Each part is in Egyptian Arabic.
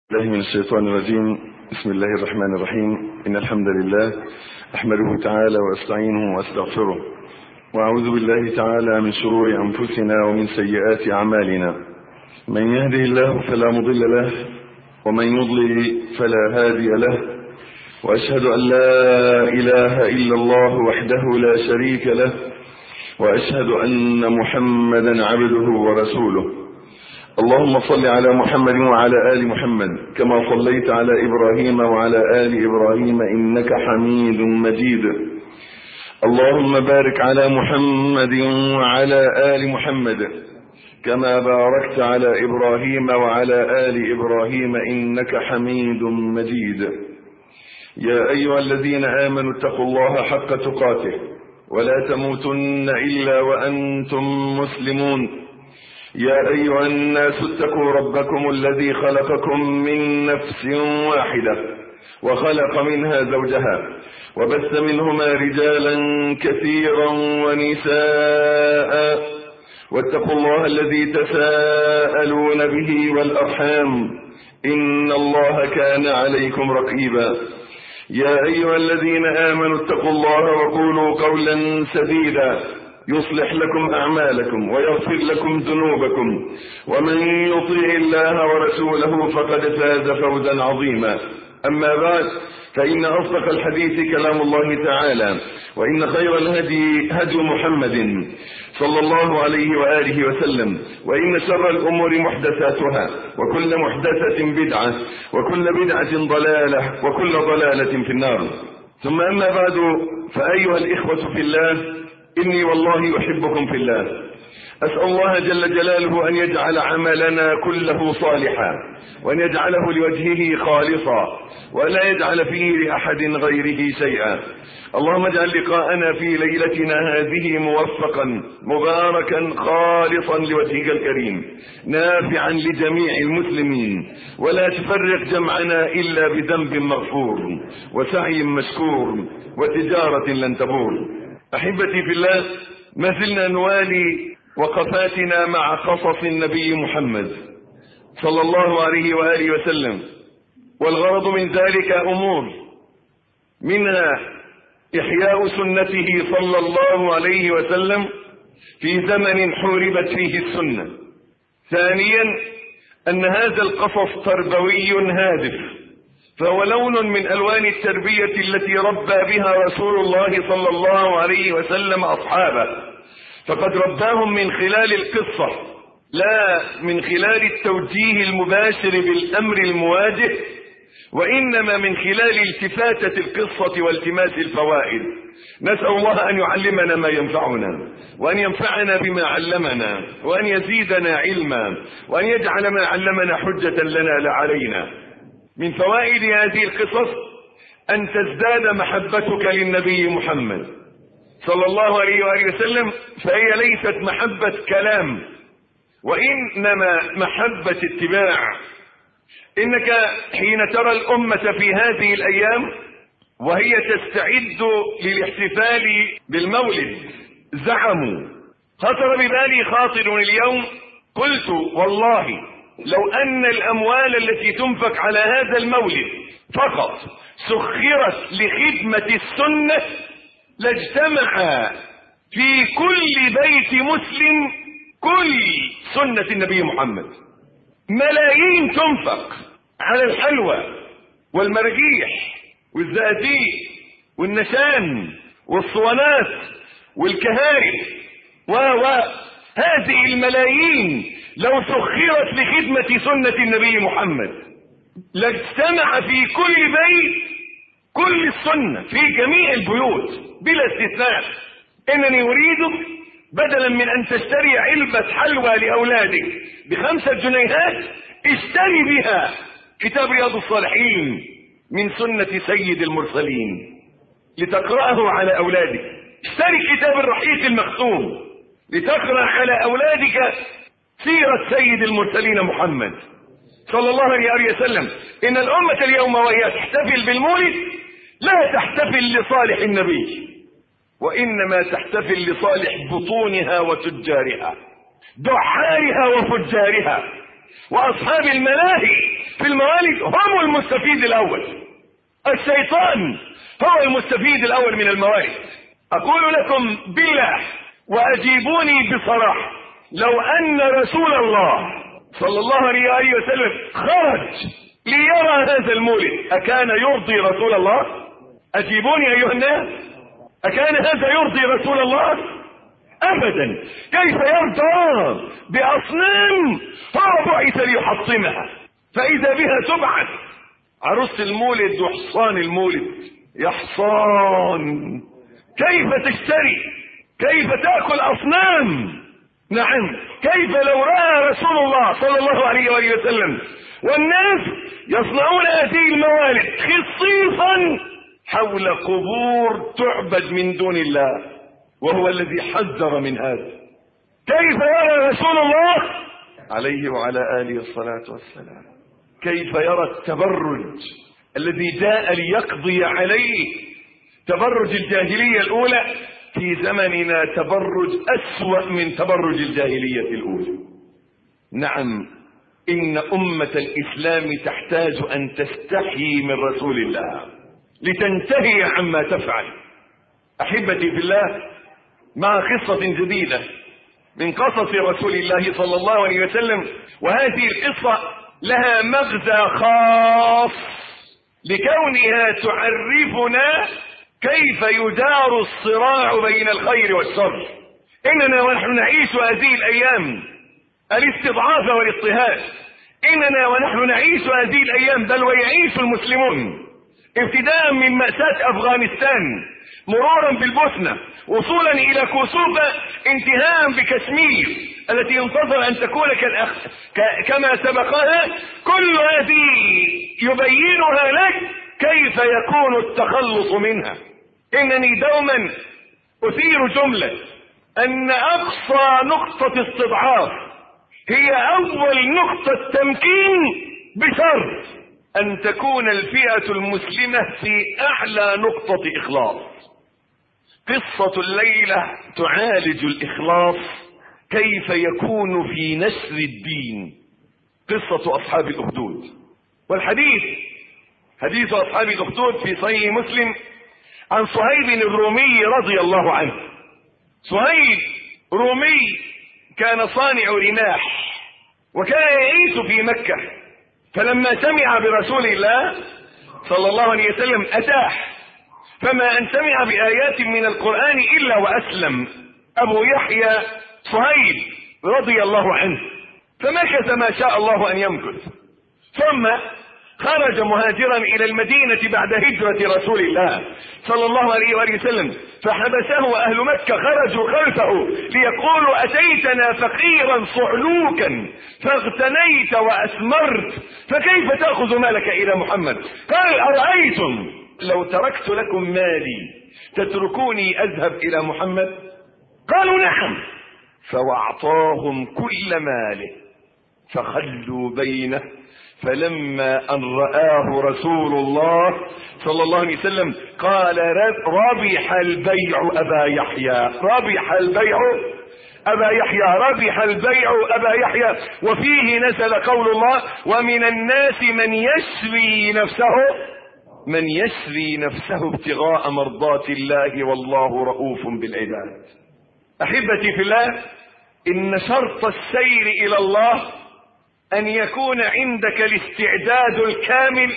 الله من الشيطان الرجيم بسم الله الرحمن الرحيم إن الحمد لله أحمده تعالى وأستعينه وأستغفره وأعوذ بالله تعالى من شرور أنفسنا ومن سيئات أعمالنا من يهده الله فلا مضل له ومن يضلل فلا هادي له وأشهد أن لا إله إلا الله وحده لا شريك له وأشهد أن محمدا عبده ورسوله اللهم صل على محمد وعلى آل محمد كما صليت على إبراهيم وعلى آل إبراهيم إنك حميد مجيد اللهم بارك على محمد وعلى آل محمد كما باركت على إبراهيم وعلى آل إبراهيم إنك حميد مجيد يا أيها الذين آمنوا اتقوا الله حق تقاته ولا تموتن إلا وأنتم مسلمون يا أيها الناس اتقوا ربكم الذي خلقكم من نفس واحدة وخلق منها زوجها وبث منهما رجالا كثيرا ونساء واتقوا الله الذي تساءلون به والأرحام إن الله كان عليكم رقيبا يا أيها الذين آمنوا اتقوا الله وقولوا قولا سديدا يصلح لكم أعمالكم ويغفر لكم ذنوبكم ومن يطيع الله ورسوله فقد فاز فوزا عظيما أما بعد فإن أصدق الحديث كلام الله تعالى وإن خير الهدي هدي محمد صلى الله عليه وآله وسلم وإن شر الأمور محدثاتها وكل محدثة بدعة وكل بدعة ضلالة وكل ضلالة في النار ثم أما بعد فأيها الإخوة في الله إني والله أحبكم في الله أسأل الله جل جلاله أن يجعل عملنا كله صالحا وأن يجعله لوجهه خالصا ولا يجعل فيه لأحد غيره شيئا اللهم اجعل لقاءنا في ليلتنا هذه موفقا مباركا خالصا لوجهك الكريم نافعا لجميع المسلمين ولا تفرق جمعنا إلا بذنب مغفور وسعي مشكور وتجارة لن تبور احبتي في الله ما زلنا نوالي وقفاتنا مع قصص النبي محمد صلى الله عليه واله وسلم والغرض من ذلك امور منها احياء سنته صلى الله عليه وسلم في زمن حوربت فيه السنه ثانيا ان هذا القصص تربوي هادف فهو لون من الوان التربية التي ربى بها رسول الله صلى الله عليه وسلم اصحابه فقد رباهم من خلال القصة لا من خلال التوجيه المباشر بالامر المواجه وانما من خلال التفاتة القصة والتماس الفوائد نسأل الله ان يعلمنا ما ينفعنا وان ينفعنا بما علمنا وان يزيدنا علما وان يجعل ما علمنا حجة لنا لا علينا من فوائد هذه القصص أن تزداد محبتك للنبي محمد صلى الله عليه وآله وسلم فهي ليست محبة كلام وإنما محبة اتباع إنك حين ترى الأمة في هذه الأيام وهي تستعد للاحتفال بالمولد زعموا خطر ببالي خاطر اليوم قلت والله لو أن الأموال التي تنفق على هذا المولد فقط سخرت لخدمة السنة لاجتمع في كل بيت مسلم كل سنة النبي محمد ملايين تنفق على الحلوى والمرجيح والزقازيق والنشان والصوانات والكهاري و هذه الملايين لو سخرت لخدمة سنة النبي محمد لاجتمع في كل بيت كل السنة في جميع البيوت بلا استثناء انني اريدك بدلا من ان تشتري علبة حلوى لاولادك بخمسة جنيهات اشتري بها كتاب رياض الصالحين من سنة سيد المرسلين لتقرأه على اولادك اشتري كتاب الرحيق المختوم لتقرأ على اولادك سيرة سيد المرسلين محمد صلى الله عليه وسلم إن الأمة اليوم وهي تحتفل بالمولد لا تحتفل لصالح النبي وإنما تحتفل لصالح بطونها وتجارها دعارها وفجارها واصحاب الملاهي في الموالد هم المستفيد الاول الشيطان هو المستفيد الاول من الموالد اقول لكم بالله واجيبوني بصراحه لو ان رسول الله صلى الله عليه وسلم خرج ليرى هذا المولد اكان يرضي رسول الله اجيبوني ايها الناس اكان هذا يرضي رسول الله ابدا كيف يرضى باصنام هو بعث ليحطمها فاذا بها تبعث عروس المولد وحصان المولد يا حصان كيف تشتري كيف تاكل اصنام نعم كيف لو راى رسول الله صلى الله عليه واله وسلم والناس يصنعون هذه الموالد خصيصا حول قبور تعبد من دون الله وهو الذي حذر من هذا كيف يرى رسول الله عليه وعلى اله الصلاه والسلام كيف يرى التبرج الذي جاء ليقضي عليه تبرج الجاهليه الاولى في زمننا تبرج اسوا من تبرج الجاهليه الاولى نعم ان امه الاسلام تحتاج ان تستحي من رسول الله لتنتهي عما تفعل احبتي في الله مع قصه جديده من قصص رسول الله صلى الله عليه وسلم وهذه القصه لها مغزى خاص لكونها تعرفنا كيف يدار الصراع بين الخير والشر اننا ونحن نعيش هذه الايام الاستضعاف والاضطهاد اننا ونحن نعيش هذه الايام بل ويعيش المسلمون ابتداء من مأساة افغانستان مرورا بالبوسنة وصولا الى كوسوفا انتهاء بكشمير التي ينتظر ان تكون كالأخ... ك... كما سبقها كل هذه يبينها لك كيف يكون التخلص منها انني دوما اثير جملة ان اقصى نقطة استضعاف هي اول نقطة تمكين بشرط ان تكون الفئة المسلمة في اعلى نقطة اخلاص قصة الليلة تعالج الاخلاص كيف يكون في نشر الدين قصة اصحاب الاخدود والحديث حديث اصحاب الاخدود في صحيح مسلم عن صهيب الرومي رضي الله عنه صهيب رومي كان صانع رماح وكان يعيش في مكة فلما سمع برسول الله صلى الله عليه وسلم أتاح فما أن سمع بآيات من القرآن إلا وأسلم أبو يحيى صهيب رضي الله عنه فمكث ما شاء الله أن يمكث ثم خرج مهاجرا الى المدينة بعد هجرة رسول الله صلى الله عليه وآله وسلم فحبسه اهل مكة خرجوا خلفه ليقولوا اتيتنا فقيرا صعلوكا فاغتنيت واسمرت فكيف تأخذ مالك الى محمد قال ارأيتم لو تركت لكم مالي تتركوني اذهب الى محمد قالوا نعم فواعطاهم كل ماله فخلوا بينه فلما أن رآه رسول الله صلى الله عليه وسلم قال ربح البيع أبا يحيى ربح البيع أبا يحيى ربح البيع أبا يحيى وفيه نزل قول الله ومن الناس من يشري نفسه من يشري نفسه ابتغاء مرضات الله والله رؤوف بالعباد أحبتي في الله إن شرط السير إلى الله ان يكون عندك الاستعداد الكامل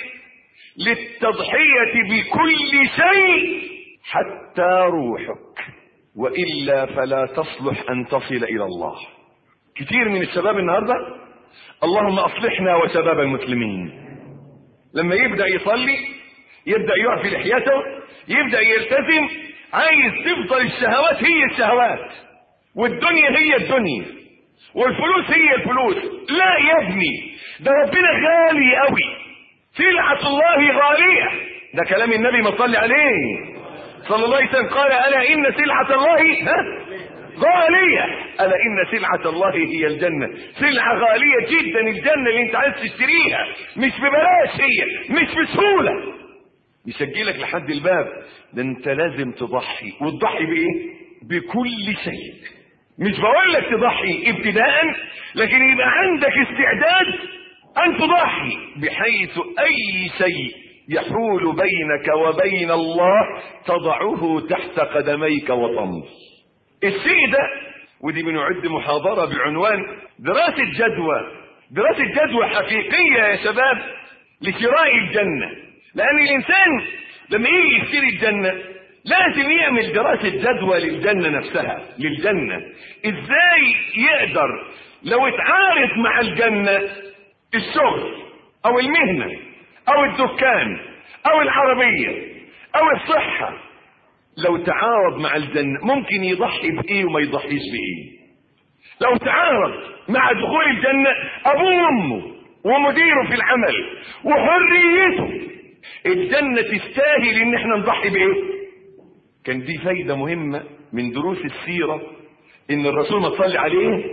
للتضحية بكل شيء حتى روحك والا فلا تصلح ان تصل الى الله كتير من الشباب النهاردة اللهم اصلحنا وشباب المسلمين لما يبدأ يصلي يبدأ يعفي لحيته يبدأ يلتزم عايز تفضل الشهوات هي الشهوات والدنيا هي الدنيا والفلوس هي الفلوس لا يا ابني ده ربنا غالي قوي سلعة الله غالية ده كلام النبي ما صلي عليه صلى الله عليه وسلم قال ألا إن سلعة الله ها غالية ألا إن سلعة الله هي الجنة سلعة غالية جدا الجنة اللي انت عايز تشتريها مش ببلاش هي مش بسهولة يسجلك لحد الباب ده انت لازم تضحي وتضحي بايه بكل شيء مش بقول لك تضحي ابتداء لكن يبقى عندك استعداد ان تضحي بحيث اي شيء يحول بينك وبين الله تضعه تحت قدميك وتمضي الشيء ده ودي بنعد محاضرة بعنوان دراسة جدوى دراسة جدوى حقيقية يا شباب لشراء الجنة لأن الإنسان لما يجي يشتري الجنة لازم يعمل دراسة جدوى للجنة نفسها للجنة ازاي يقدر لو اتعارض مع الجنة الشغل او المهنة او الدكان او العربية او الصحة لو تعارض مع الجنة ممكن يضحي بايه وما يضحيش بايه لو تعارض مع دخول الجنة ابوه وامه ومديره في العمل وحريته الجنة تستاهل ان احنا نضحي بايه كان دي فايدة مهمة من دروس السيرة ان الرسول ما تصلي عليه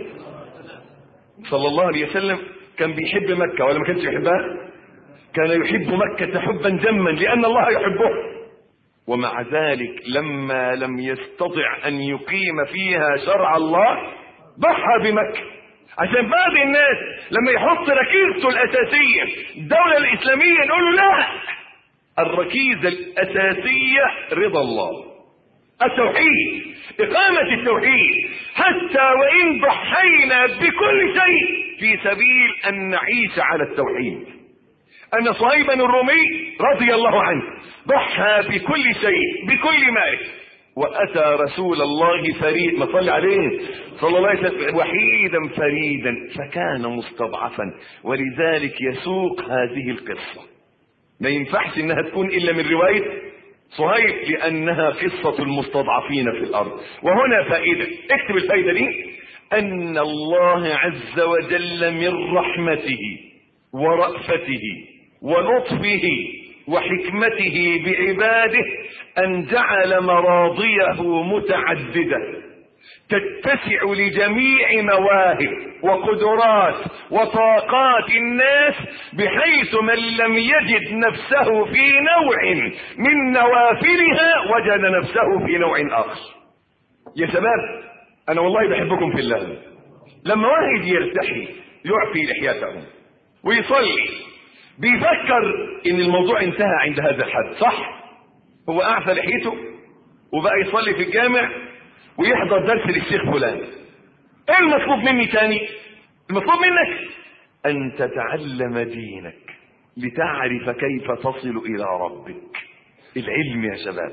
صلى الله عليه وسلم كان بيحب مكة ولا ما كانش يحبها كان يحب مكة حبا جما لان الله يحبه ومع ذلك لما لم يستطع ان يقيم فيها شرع الله ضحى بمكة عشان بعض الناس لما يحط ركيزته الاساسية الدولة الاسلامية نقول له لا الركيزة الاساسية رضا الله التوحيد إقامة التوحيد حتى وإن ضحينا بكل شيء في سبيل أن نعيش على التوحيد أن صهيبا الرومي رضي الله عنه ضحى بكل شيء بكل ماله وأتى رسول الله فريد ما صلى عليه صلى الله عليه وسلم وحيدا فريدا فكان مستضعفا ولذلك يسوق هذه القصة ما ينفعش انها تكون الا من روايه صهيب لأنها قصة المستضعفين في الأرض وهنا فائدة اكتب الفائدة دي أن الله عز وجل من رحمته ورأفته ولطفه وحكمته بعباده أن جعل مراضيه متعددة تتسع لجميع مواهب وقدرات وطاقات الناس بحيث من لم يجد نفسه في نوع من نوافلها وجد نفسه في نوع اخر يا شباب انا والله بحبكم في الله لما واحد يرتحي يعفي لحيته ويصلي بيفكر ان الموضوع انتهى عند هذا الحد صح هو اعفى لحيته وبقى يصلي في الجامع ويحضر درس للشيخ فلان ايه المطلوب مني تاني المطلوب منك ان تتعلم دينك لتعرف كيف تصل الى ربك العلم يا شباب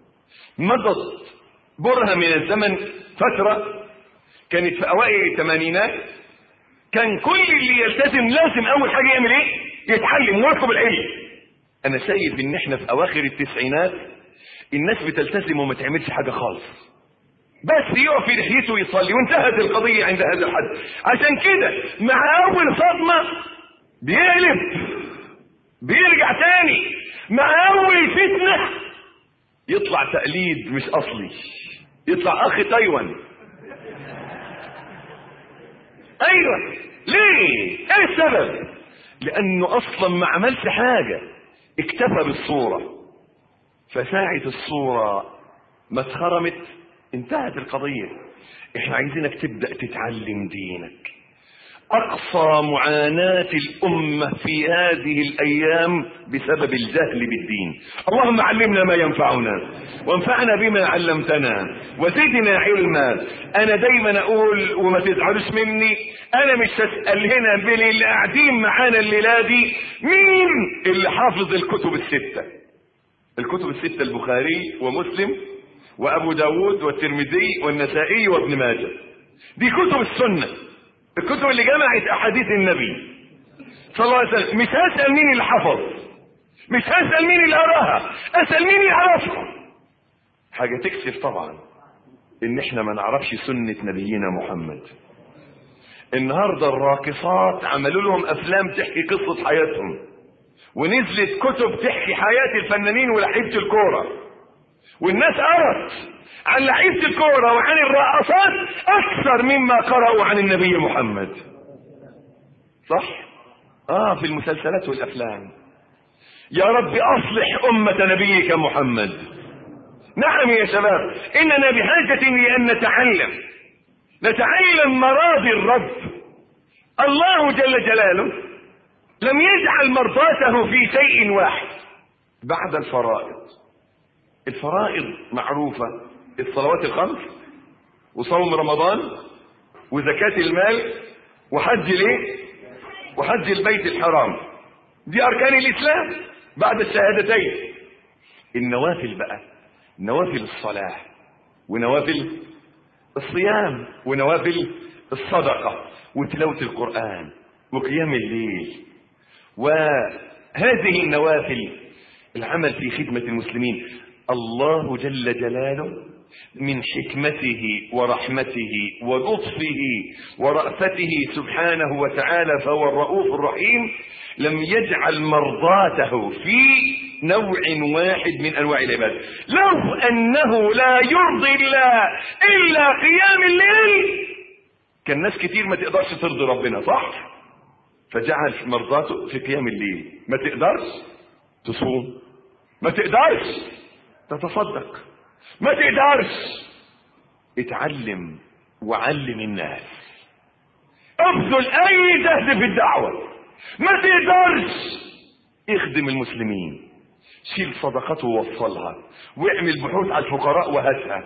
مضت برهة من الزمن فترة كانت في اوائل الثمانينات كان كل اللي يلتزم لازم اول حاجة يعمل ايه يتعلم ويطلب العلم انا شايف ان احنا في اواخر التسعينات الناس بتلتزم وما تعملش حاجة خالص بس يقف في لحيته ويصلي وانتهت القضية عند هذا الحد عشان كده مع أول صدمة بيقلب بيرجع تاني مع أول فتنة يطلع تقليد مش أصلي يطلع أخ تايوان أيوة ليه؟ إيه السبب؟ لأنه أصلا ما عملش حاجة اكتفى بالصورة فساعة الصورة ما اتخرمت انتهت القضية احنا عايزينك تبدأ تتعلم دينك اقصى معاناة الامة في هذه الايام بسبب الجهل بالدين اللهم علمنا ما ينفعنا وانفعنا بما علمتنا وزدنا علما انا دايما اقول وما تزعلوش مني انا مش هسأل هنا بين اللي قاعدين معانا الليلة دي مين اللي حافظ الكتب الستة الكتب الستة البخاري ومسلم وابو داود والترمذي والنسائي وابن ماجه دي كتب السنة الكتب اللي جمعت احاديث النبي صلى الله عليه وسلم مش هسأل مين اللي حفظ مش هسأل مين اللي قراها اسأل مين يعرفها حاجة تكسف طبعا ان احنا ما نعرفش سنة نبينا محمد النهاردة الراقصات عملوا لهم افلام تحكي قصة حياتهم ونزلت كتب تحكي حياة الفنانين ولعيبة الكورة والناس قرت عن لعيبة الكورة وعن الرقصات أكثر مما قرأوا عن النبي محمد صح؟ آه في المسلسلات والأفلام يا رب أصلح أمة نبيك محمد نعم يا شباب إننا بحاجة لأن نتعلم نتعلم مراضي الرب الله جل جلاله لم يجعل مرضاته في شيء واحد بعد الفرائض الفرائض معروفة الصلوات الخمس وصوم رمضان وزكاة المال وحج ليه وحج البيت الحرام دي أركان الإسلام بعد الشهادتين النوافل بقى نوافل الصلاة ونوافل الصيام ونوافل الصدقة وتلاوة القرآن وقيام الليل وهذه النوافل العمل في خدمة المسلمين الله جل جلاله من حكمته ورحمته ولطفه ورأفته سبحانه وتعالى فهو الرؤوف الرحيم لم يجعل مرضاته في نوع واحد من انواع العباده لو انه لا يرضي الله الا قيام الليل كان ناس كتير ما تقدرش ترضي ربنا صح فجعل مرضاته في قيام الليل ما تقدرش تصوم ما تقدرش تتصدق ما تقدرش اتعلم وعلم الناس ابذل اي جهد في الدعوه ما تقدرش اخدم المسلمين شيل صدقته ووصلها واعمل بحوث على الفقراء وهاتها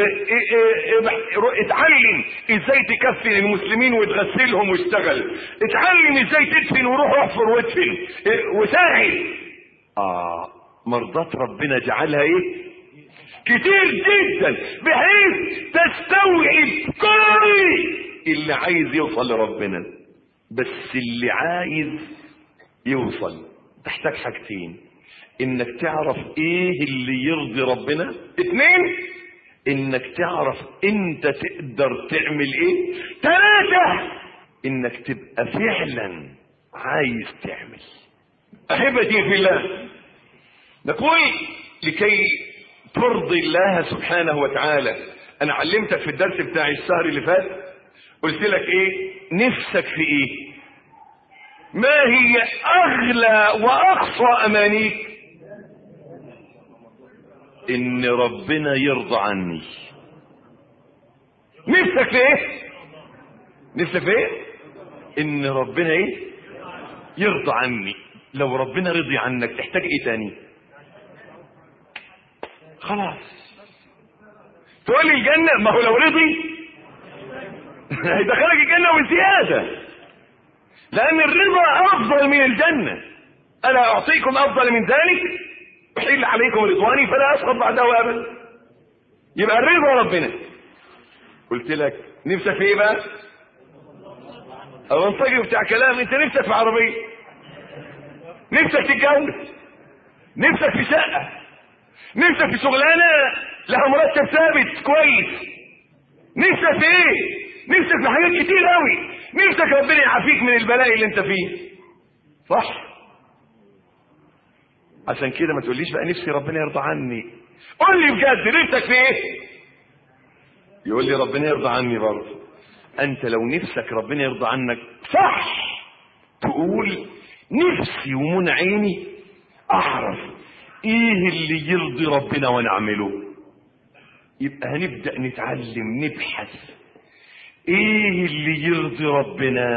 واتعلم ازاي تكفن المسلمين وتغسلهم واشتغل اتعلم ازاي تدفن وروح احفر وادفن وساعد اه مرضات ربنا جعلها ايه كتير جدا بحيث تستوعب كل اللي عايز يوصل لربنا بس اللي عايز يوصل تحتاج حاجتين انك تعرف ايه اللي يرضي ربنا اتنين انك تعرف انت تقدر تعمل ايه ثلاثة انك تبقى فعلا عايز تعمل احبتي في الله نقول لكي ترضي الله سبحانه وتعالى انا علمتك في الدرس بتاع الشهر اللي فات قلت لك ايه نفسك في ايه ما هي اغلى واقصى امانيك ان ربنا يرضى عني نفسك في ايه نفسك في ايه ان ربنا ايه يرضى عني لو ربنا رضي عنك تحتاج ايه تاني خلاص تقول لي الجنة ما هو لو رضي هيدخلك الجنة وزيادة لأن الرضا أفضل من الجنة ألا أعطيكم أفضل من ذلك أحل عليكم رضواني فلا أسقط بعده أبدا يبقى الرضا ربنا قلت لك نفسك في إيه بقى؟ أو انطقي بتاع كلام أنت نفسك في عربية نفسك تتجوز نفسك في شقة نفسك في شغلانة لها مرتب ثابت كويس نفسك في ايه نفسك في حاجات كتير قوي نفسك ربنا يعافيك من البلاء اللي انت فيه صح عشان كده ما تقوليش بقى نفسي ربنا يرضى عني قول لي بجد نفسك في ايه يقول لي ربنا يرضى عني برضه انت لو نفسك ربنا يرضى عنك صح تقول نفسي ومن عيني اعرف ايه اللي يرضي ربنا وانا اعمله يبقى هنبدا نتعلم نبحث ايه اللي يرضي ربنا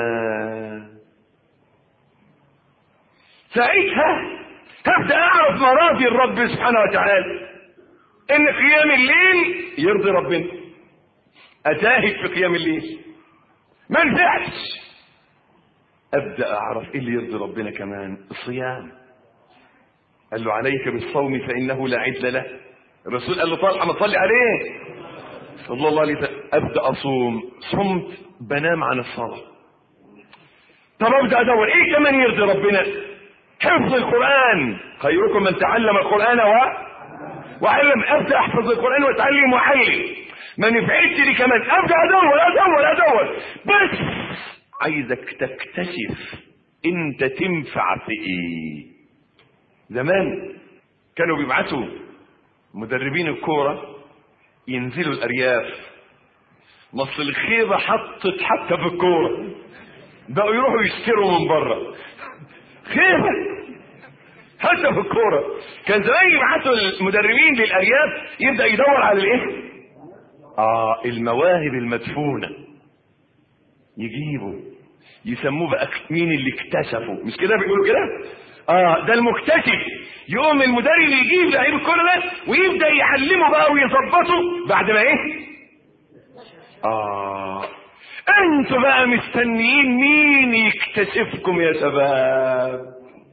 ساعتها هبدا اعرف مراضي الرب سبحانه وتعالى ان قيام الليل يرضي ربنا اتاهك في قيام الليل ما نفعش ابدا اعرف ايه اللي يرضي ربنا كمان الصيام قال له عليك بالصوم فانه لا عدل له الرسول قال له طالع ما تصلي عليه صلى الله عليه وسلم ابدا اصوم صمت بنام عن الصلاه طب ابدا ادور ايه كمان يرضي ربنا حفظ القران خيركم من تعلم القران و وعلم ابدا احفظ القران واتعلم واعلم ما نفعتش دي كمان ابدا ادور ادور ادور بس عايزك تكتشف انت تنفع في ايه زمان كانوا بيبعتوا مدربين الكورة ينزلوا الأرياف مصر الخيبة حطت حتى في الكورة بقوا يروحوا يشتروا من بره خيبة حتى في الكورة كان زمان يبعتوا المدربين للأرياف يبدأ يدور على الايه؟ اه المواهب المدفونة يجيبوا يسموه بقى مين اللي اكتشفوا مش كده بيقولوا كده اه ده المكتشف يقوم المدرب يجيب لعيب الكوره ده ويبدا يعلمه بقى ويظبطه بعد ما ايه اه انتوا بقى مستنيين مين يكتشفكم يا شباب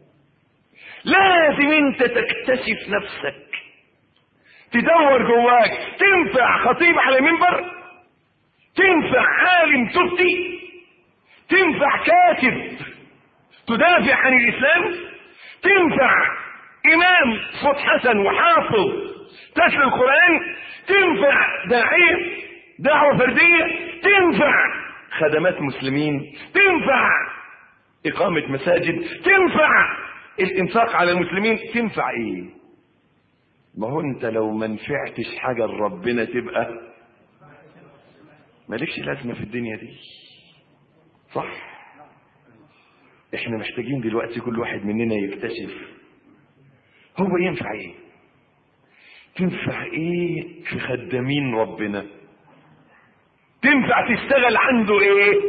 لازم انت تكتشف نفسك تدور جواك تنفع خطيب على منبر تنفع عالم تفتي تنفع كاتب تدافع عن الاسلام تنفع امام صوت حسن وحافظ تتلو القران تنفع داعيه دعوه فرديه تنفع خدمات مسلمين تنفع اقامه مساجد تنفع الانفاق على المسلمين تنفع ايه ما هو انت لو ما نفعتش حاجه لربنا تبقى مالكش لازمه في الدنيا دي صح احنا محتاجين دلوقتي كل واحد مننا يكتشف هو ينفع ايه تنفع ايه في خدامين ربنا تنفع تشتغل عنده ايه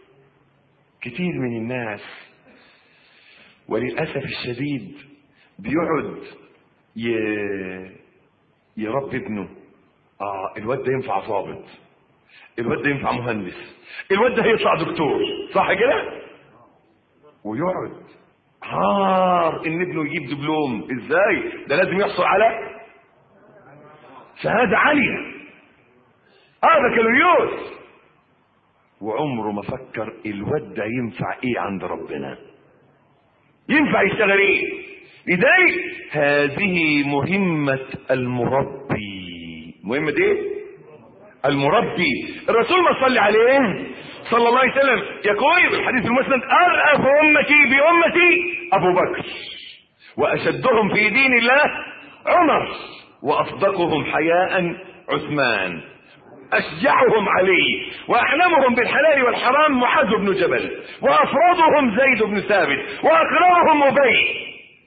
كتير من الناس وللاسف الشديد بيقعد ي... يربي ابنه اه الواد ده ينفع ضابط الواد ده ينفع مهندس الواد ده هيطلع دكتور صح كده ويقعد حار ان ابنه يجيب دبلوم ازاي ده لازم يحصل على شهاده عاليه اه بكالوريوس وعمره ما فكر الواد ده ينفع ايه عند ربنا ينفع يشتغل ايه لذلك هذه مهمة المربي مهمة ايه المربي الرسول ما صلي عليه صلى الله عليه وسلم يقول في الحديث المسند أرأف أمتي بأمتي أبو بكر وأشدهم في دين الله عمر وأصدقهم حياء عثمان أشجعهم علي وأعلمهم بالحلال والحرام معاذ بن جبل وأفرضهم زيد بن ثابت وأقرأهم أبي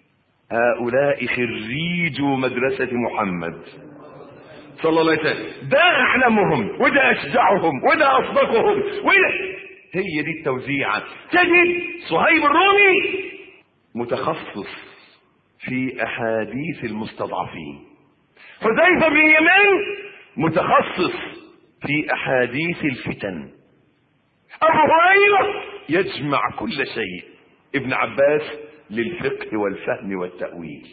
هؤلاء خريجوا مدرسة محمد صلى الله عليه وسلم ده أعلمهم وده أشجعهم وده أصدقهم وده هي دي التوزيعة تجد صهيب الرومي متخصص في أحاديث المستضعفين حذيفة بن يمان متخصص في أحاديث الفتن أبو هريرة يجمع كل شيء ابن عباس للفقه والفهم والتأويل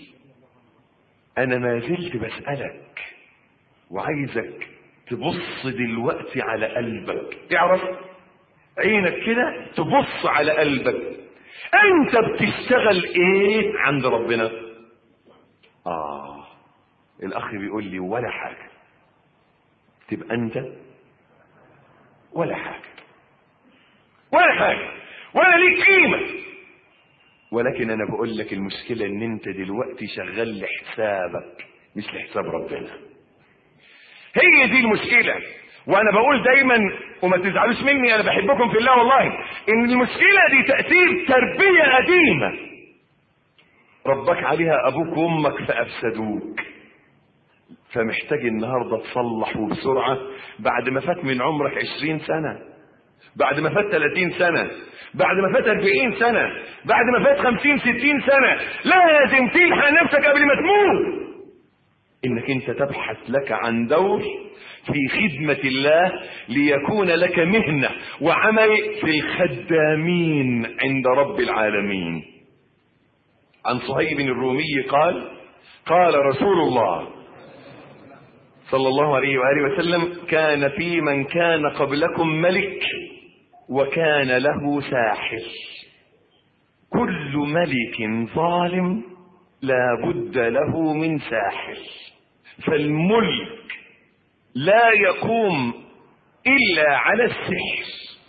أنا ما زلت بسألك وعايزك تبص دلوقتي على قلبك تعرف عينك كده تبص على قلبك انت بتشتغل ايه عند ربنا اه الاخ بيقول لي ولا حاجه تبقى انت ولا حاجه ولا حاجه ولا ليك قيمه ولكن انا بقول لك المشكله ان انت دلوقتي شغال لحسابك مش لحساب ربنا هي دي المشكله وانا بقول دايما وما تزعلوش مني انا بحبكم في الله والله ان المشكله دي تاثير تربيه قديمه ربك عليها ابوك وامك فافسدوك فمحتاج النهارده تصلح وبسرعه بعد ما فات من عمرك عشرين سنه بعد ما فات 30 سنة بعد ما فات 40 سنة بعد ما فات 50 60 سنة لازم تلحق نفسك قبل ما تموت انك انت تبحث لك عن دور في خدمة الله ليكون لك مهنة وعمل في الخدامين عند رب العالمين عن صهيب الرومي قال قال رسول الله صلى الله عليه وآله وسلم كان في من كان قبلكم ملك وكان له ساحر كل ملك ظالم لا بد له من ساحر فالملك لا يقوم الا على السحر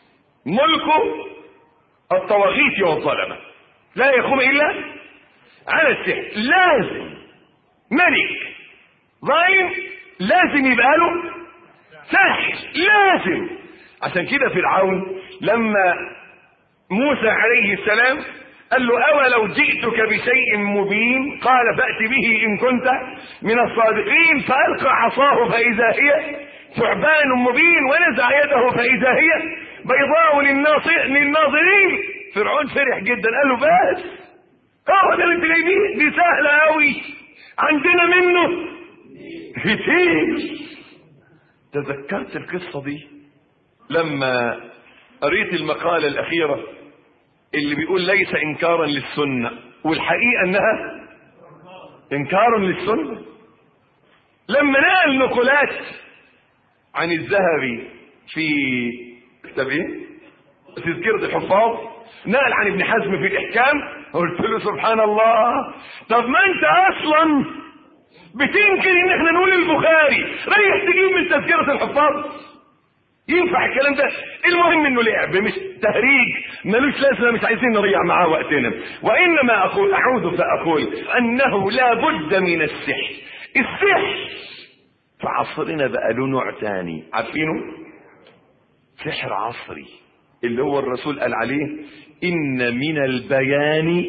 ملكه الطواغيت والظلمه لا يقوم الا على السحر لازم ملك ظالم لازم يبقى له ساحر لازم عشان كده فرعون لما موسى عليه السلام قال له أولو جئتك بشيء مبين قال فأت به إن كنت من الصادقين فألقى عصاه فإذا هي ثعبان مبين ونزع يده فإذا هي بيضاء للناصر للناظرين فرعون فرح جدا قال له بس هو ده اللي انت جايبين دي سهله قوي عندنا منه كتير تذكرت القصه دي لما قريت المقاله الاخيره اللي بيقول ليس انكارا للسنه والحقيقه انها انكار للسنه لما نقل نقولات عن الذهبي في كتاب ايه تذكرة الحفاظ نقل عن ابن حزم في الاحكام قلت له سبحان الله طب ما انت اصلا بتنكر ان احنا نقول البخاري ريح تجيب من تذكرة الحفاظ ينفع الكلام ده المهم انه لعب مش تهريج ملوش لازمه مش عايزين نضيع معاه وقتنا وانما اقول اعود فاقول انه لا بد من السحر السحر في عصرنا بقى له نوع تاني عارفينه سحر عصري اللي هو الرسول قال عليه ان من البيان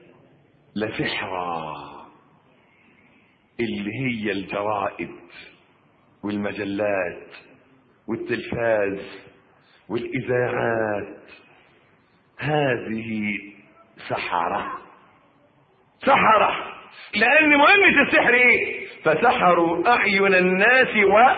لسحرا اللي هي الجرائد والمجلات والتلفاز والاذاعات هذه سحرة سحرة لان مهمة السحر ايه فسحروا اعين الناس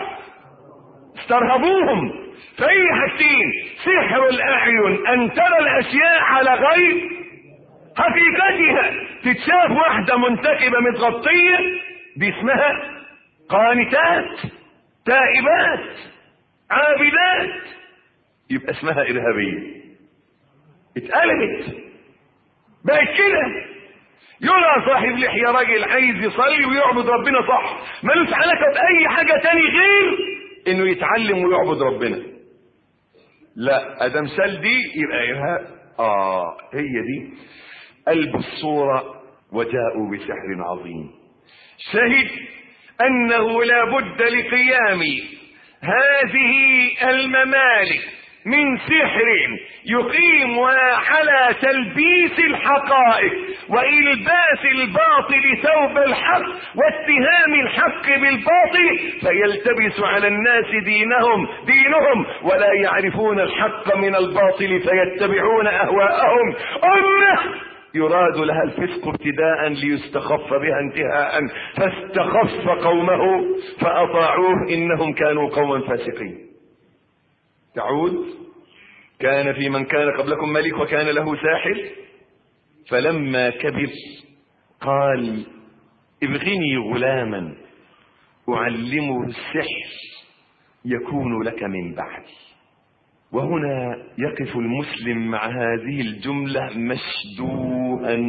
واسترهبوهم فاي حاجتين سحر الاعين ان ترى الاشياء على غير حقيقتها تتشاف واحدة منتكبة متغطية دي اسمها قانتات تائبات عابدات يبقى اسمها ارهابيه اتقلبت بقت كده يرى صاحب لحية راجل عايز يصلي ويعبد ربنا صح ملوش علاقة بأي حاجة تاني غير انه يتعلم ويعبد ربنا لا ادم سال دي يبقى ارهاب اه هي دي قلب الصورة وجاءوا بسحر عظيم شهد انه لا بد لقيام هذه الممالك من سحر يقيم على تلبيس الحقائق والباس الباطل ثوب الحق واتهام الحق بالباطل فيلتبس على الناس دينهم دينهم ولا يعرفون الحق من الباطل فيتبعون اهواءهم امه يراد لها الفسق ابتداء ليستخف بها انتهاء فاستخف قومه فاطاعوه انهم كانوا قوما فاسقين تعود كان في من كان قبلكم ملك وكان له ساحر فلما كبر قال ابغني غلاما اعلمه السحر يكون لك من بعدي وهنا يقف المسلم مع هذه الجملة مشدوها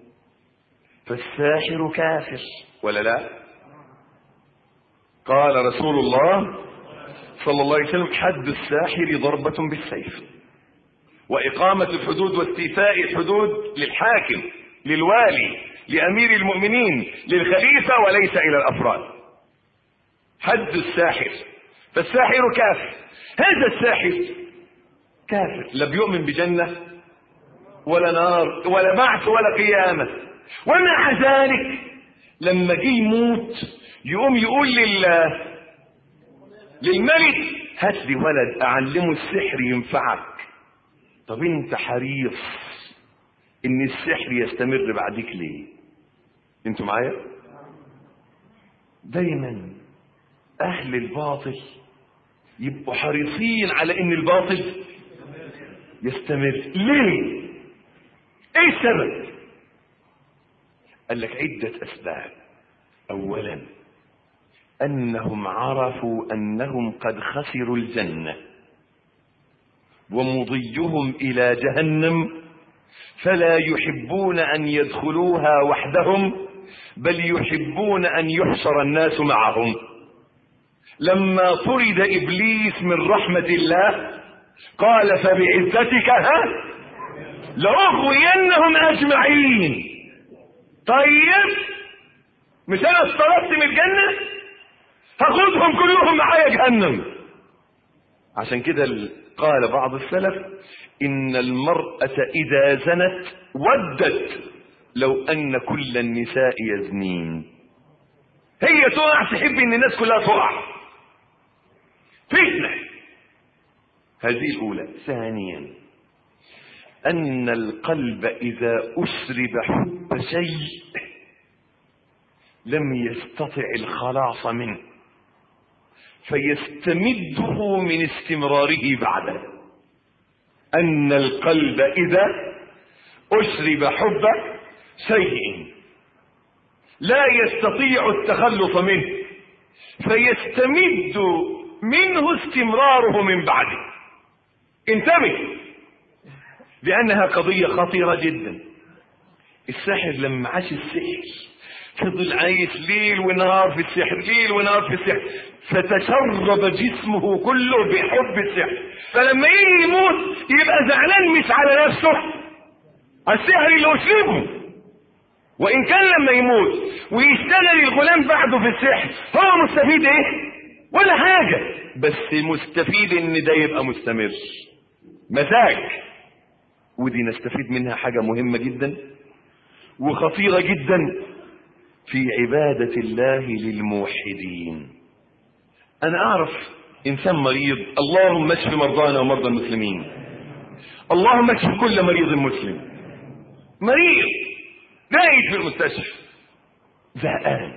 فالساحر كافر ولا لا قال رسول الله صلى الله عليه وسلم حد الساحر ضربة بالسيف وإقامة الحدود واستيفاء الحدود للحاكم للوالي لأمير المؤمنين للخليفة وليس إلى الأفراد حد الساحر فالساحر كافر هذا الساحر كافر لا بيؤمن بجنة ولا نار ولا بعث ولا قيامة ومع ذلك لما جه يموت يقوم يقول لله للملك هات لي ولد اعلمه السحر ينفعك طب انت حريص ان السحر يستمر بعدك ليه انتوا معايا دايما اهل الباطل يبقوا حريصين على ان الباطل يستمر ليه ايه السبب قال لك عدة اسباب اولا انهم عرفوا انهم قد خسروا الجنة ومضيهم الى جهنم فلا يحبون ان يدخلوها وحدهم بل يحبون ان يحشر الناس معهم لما طرد ابليس من رحمة الله قال فبعزتك ها لأغوينهم أجمعين طيب مش أنا افترضت من الجنة هاخدهم كلهم معايا جهنم عشان كده قال بعض السلف إن المرأة إذا زنت ودت لو أن كل النساء يزنين هي تقع تحب إن الناس كلها تقع فتنة هذه الأولى ثانيا أن القلب إذا أسرب حب شيء لم يستطع الخلاص منه فيستمده من استمراره بعده أن القلب إذا أسرب حب شيء لا يستطيع التخلص منه فيستمد منه استمراره من بعده انتبه لأنها قضية خطيرة جدا الساحر لما عاش السحر فضل عايش ليل ونهار في السحر ليل ونهار في السحر فتشرب جسمه كله بحب السحر فلما يجي يموت يبقى زعلان مش على نفسه السحر اللي أسلبه وإن كان لما يموت ويشتغل الغلام بعده في السحر هو مستفيد إيه؟ ولا حاجة بس مستفيد إن ده يبقى مستمر مزاج ودي نستفيد منها حاجة مهمة جدا وخطيرة جدا في عبادة الله للموحدين أنا أعرف إنسان مريض اللهم اشف مرضانا ومرضى المسلمين اللهم اشف كل مريض مسلم مريض قاعد في المستشفى زهقان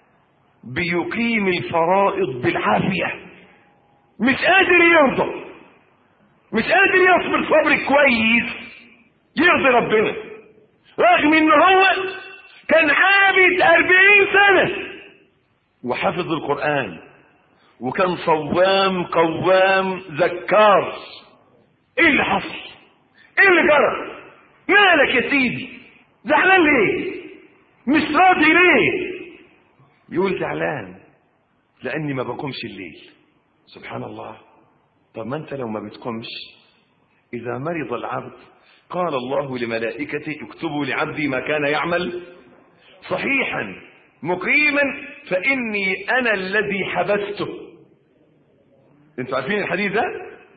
بيقيم الفرائض بالعافية مش قادر يرضى مش قادر يصبر صبر كويس يرضي ربنا رغم ان هو كان عابد أربعين سنة وحفظ القرآن وكان صوام قوام ذكار ايه اللي حصل ايه اللي جرى مالك يا سيدي زعلان ليه مش راضي ليه يقول زعلان لاني ما بقومش الليل سبحان الله طب ما انت لو ما بتقومش اذا مرض العبد قال الله لملائكته اكتبوا لعبدي ما كان يعمل صحيحا مقيما فاني انا الذي حبسته انتوا عارفين الحديث ده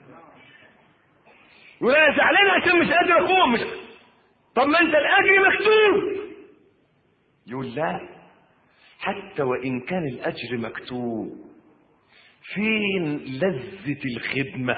يقول انا زعلان عشان مش قادر اقوم مش طب ما انت الاجر مكتوب يقول لا حتى وان كان الاجر مكتوب فين لذة الخدمة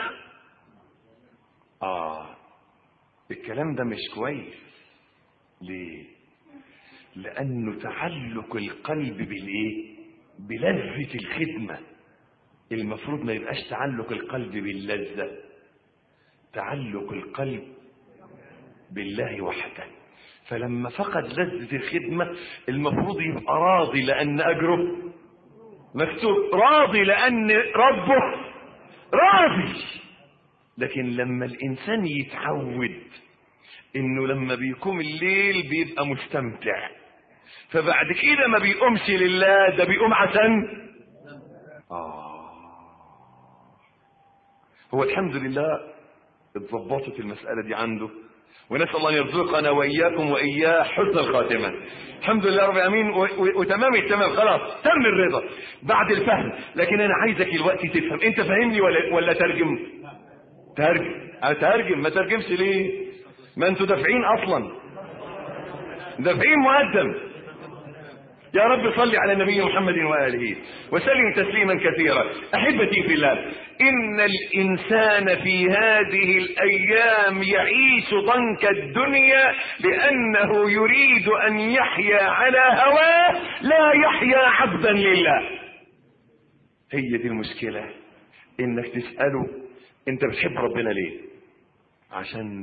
اه الكلام ده مش كويس ليه لانه تعلق القلب بالايه بلذة الخدمة المفروض ما يبقاش تعلق القلب باللذة تعلق القلب بالله وحده فلما فقد لذة الخدمة المفروض يبقى راضي لأن أجره مكتوب راضي لأن ربه راضي لكن لما الإنسان يتعود إنه لما بيقوم الليل بيبقى مستمتع فبعد كده ما بيقومش لله ده بيقوم عشان آه هو الحمد لله اتظبطت المسألة دي عنده ونسأل الله أن يرزقنا وإياكم وإياه حسن الخاتمة الحمد لله رب العالمين وتمام التمام خلاص تم الرضا بعد الفهم لكن أنا عايزك الوقت تفهم أنت فاهمني ولا ولا ترجم ترجم أترجم ما ترجمش ليه ما أنتوا دافعين أصلا دافعين مقدم يا رب صل على النبي محمد وآله وسلم تسليما كثيرا أحبتي في الله إن الإنسان في هذه الأيام يعيش ضنك الدنيا لأنه يريد أن يحيا على هواه لا يحيا عبدا لله هي دي المشكلة إنك تسأله أنت بتحب ربنا ليه عشان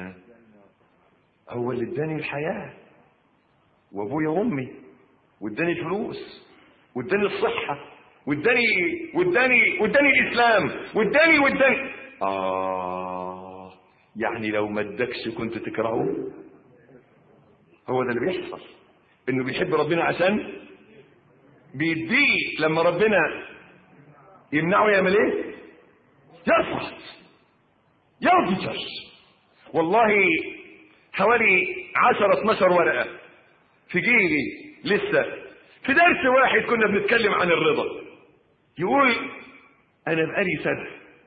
هو اللي اداني الحياة وابويا وامي واداني الفلوس واداني الصحة واداني واداني واداني الإسلام واداني واداني آه يعني لو ما ادكش كنت تكرهه هو ده اللي بيحصل إنه بيحب ربنا عشان بيديه لما ربنا يمنعه يعمل إيه؟ يرفض يرفض والله حوالي 10 12 ورقة في جيبي لسه في درس واحد كنا بنتكلم عن الرضا يقول انا بقالي سنه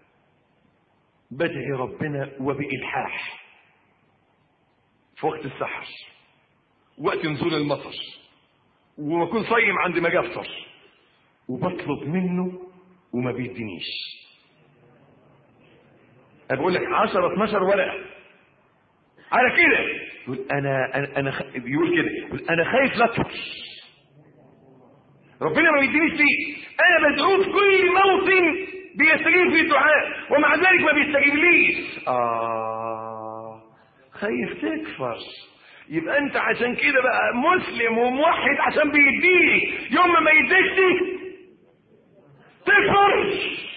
بدعي ربنا وبإلحاح في وقت السحر وقت نزول المطر وبكون صايم عند ما افطر وبطلب منه وما بيدينيش انا بقول لك 10 12 ورقه على كده يقول انا انا انا خ... بيقول كده يقول انا خايف لا أدخل. ربنا ما بيدينيش فيه انا بدعوه في كل موطن بيستجيب فيه الدعاء ومع ذلك ما بيستجيبليش اه خايف تكفر يبقى انت عشان كده بقى مسلم وموحد عشان بيديني يوم ما يديش تكفر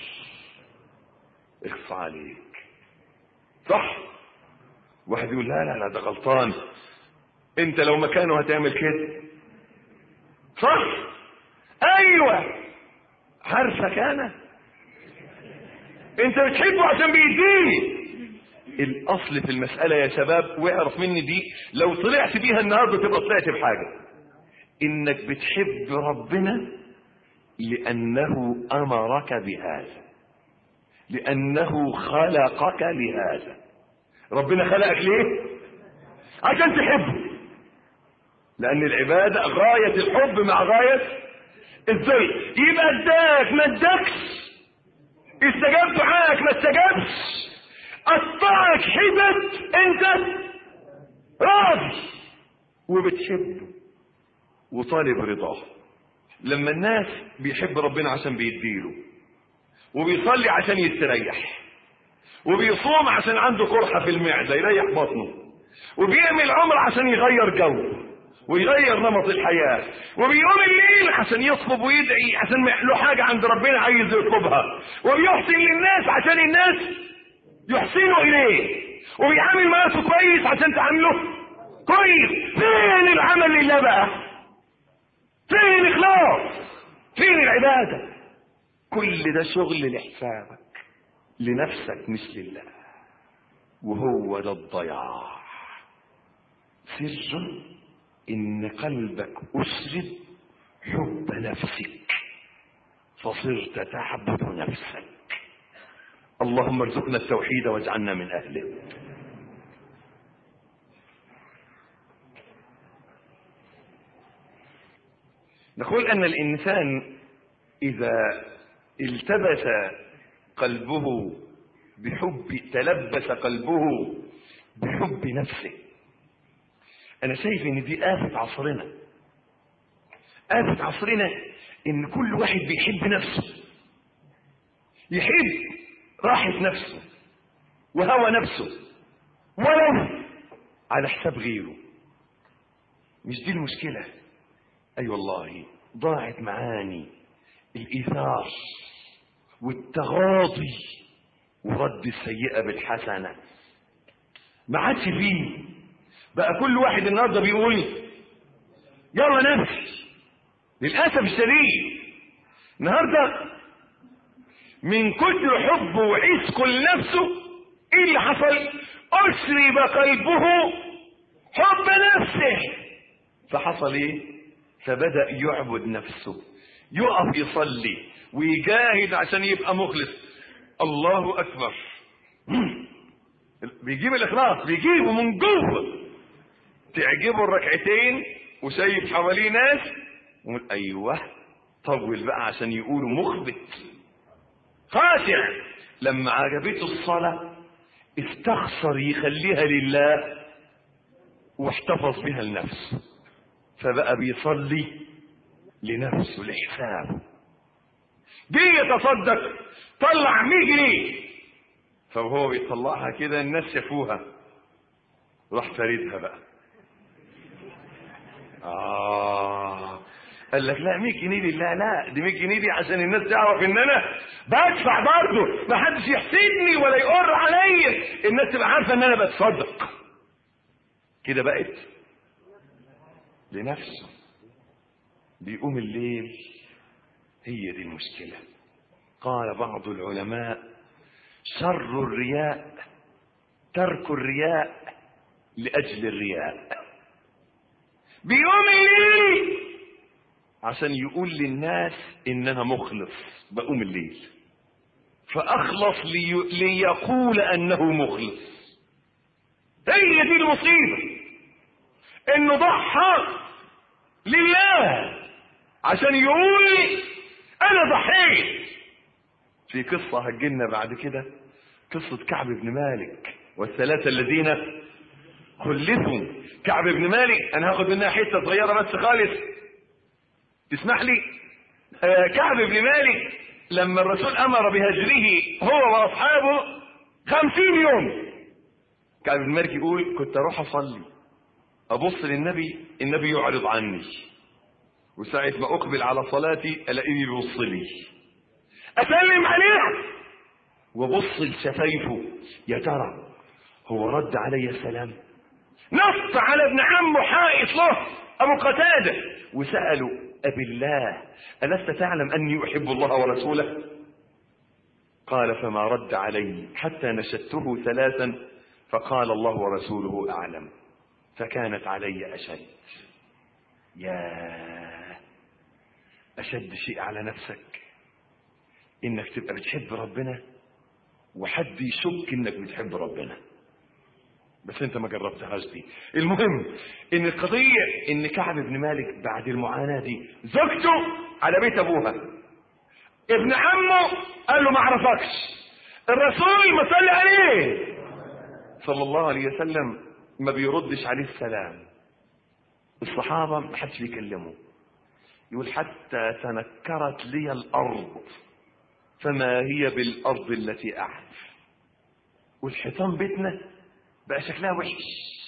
اخص عليك صح واحد يقول لا لا لا ده غلطان انت لو مكانه هتعمل كده صح ايوه عارفك انا انت بتحبه عشان بيديني الاصل في المسألة يا شباب واعرف مني دي لو طلعت بيها النهاردة تبقى طلعت بحاجة انك بتحب ربنا لانه امرك بهذا لانه خلقك لهذا ربنا خلقك ليه عشان تحبه لان العبادة غاية الحب مع غاية الذل يبقى اداك ما اداكش استجاب دعائك ما استجابش قطعك حتت انت راضي وبتحبه وطالب رضاه لما الناس بيحب ربنا عشان بيديله وبيصلي عشان يستريح وبيصوم عشان عنده قرحة في المعدة يريح بطنه وبيعمل عمر عشان يغير جو ويغير نمط الحياة وبيقوم الليل عشان يطلب ويدعي عشان ما له حاجة عند ربنا عايز يطلبها وبيحسن للناس عشان الناس يحسنوا إليه وبيعامل ناسه كويس عشان تعامله كويس فين العمل لله بقى فين الإخلاص فين العبادة كل ده شغل لحسابك لنفسك مش لله وهو ده الضياع سر ان قلبك اسرد حب نفسك فصرت تعبد نفسك اللهم ارزقنا التوحيد واجعلنا من اهله نقول ان الانسان اذا التبس قلبه بحب تلبس قلبه بحب نفسه انا شايف ان دي آفة عصرنا آفة عصرنا ان كل واحد بيحب نفسه يحب راحة نفسه وهوى نفسه ولو على حساب غيره مش دي المشكلة اي أيوة والله ضاعت معاني الايثار والتغاضي ورد السيئة بالحسنة ما عادش فيه بقى كل واحد النهارده بيقول يلا نفسي للاسف الشديد النهارده من كتر حبه وعشقه لنفسه ايه اللي حصل اشرب قلبه حب نفسه فحصل ايه فبدا يعبد نفسه يقف يصلي ويجاهد عشان يبقى مخلص الله اكبر بيجيب الاخلاص بيجيبه من جوه تعجبه الركعتين وسايب حواليه ناس ويقول ايوه طول بقى عشان يقولوا مخبت خاشع لما عجبته الصلاة استخسر يخليها لله واحتفظ بها لنفسه فبقى بيصلي لنفسه لحسابه جه يتصدق طلع 100 جنيه فهو بيطلعها كده الناس شافوها راح فاردها بقى آه قال لك لا 100 جنيه لله لا دي 100 جنيه دي عشان الناس تعرف ان انا بدفع برضه ما حدش يحسدني ولا يقر عليا الناس تبقى عارفه ان انا بتصدق كده بقت لنفسه بيقوم الليل هي دي المشكله قال بعض العلماء شر الرياء ترك الرياء لاجل الرياء بيقوم الليل عشان يقول للناس ان انا مخلص بقوم الليل فاخلص لي... ليقول انه مخلص هي دي المصيبة انه ضحى لله عشان يقول انا ضحيت في قصة هتجيلنا بعد كده قصة كعب بن مالك والثلاثة الذين خلفوا كعب بن مالك انا هاخد منها حتة صغيرة بس خالص تسمح لي آه كعب بن مالك لما الرسول امر بهجره هو واصحابه خمسين يوم كعب بن مالك يقول كنت اروح اصلي ابص للنبي النبي يعرض عني وساعة ما اقبل على صلاتي الاقيه بيبص لي اسلم عليه وبص لشفايفه يا ترى هو رد علي السلام نص على ابن عمه حائط له ابو قتاده وسالوا ابي الله الست تعلم اني احب الله ورسوله قال فما رد علي حتى نشدته ثلاثا فقال الله ورسوله اعلم فكانت علي اشد يا اشد شيء على نفسك انك تبقى بتحب ربنا وحد يشك انك بتحب ربنا بس انت ما جربتهاش دي المهم ان القضية ان كعب بن مالك بعد المعاناة دي زوجته على بيت ابوها ابن عمه قال له ما اعرفكش الرسول ما صلي عليه صلى الله عليه وسلم ما بيردش عليه السلام الصحابة ما حدش بيكلمه يقول حتى تنكرت لي الارض فما هي بالارض التي اعرف والحيطان بيتنا بقى شكلها وحش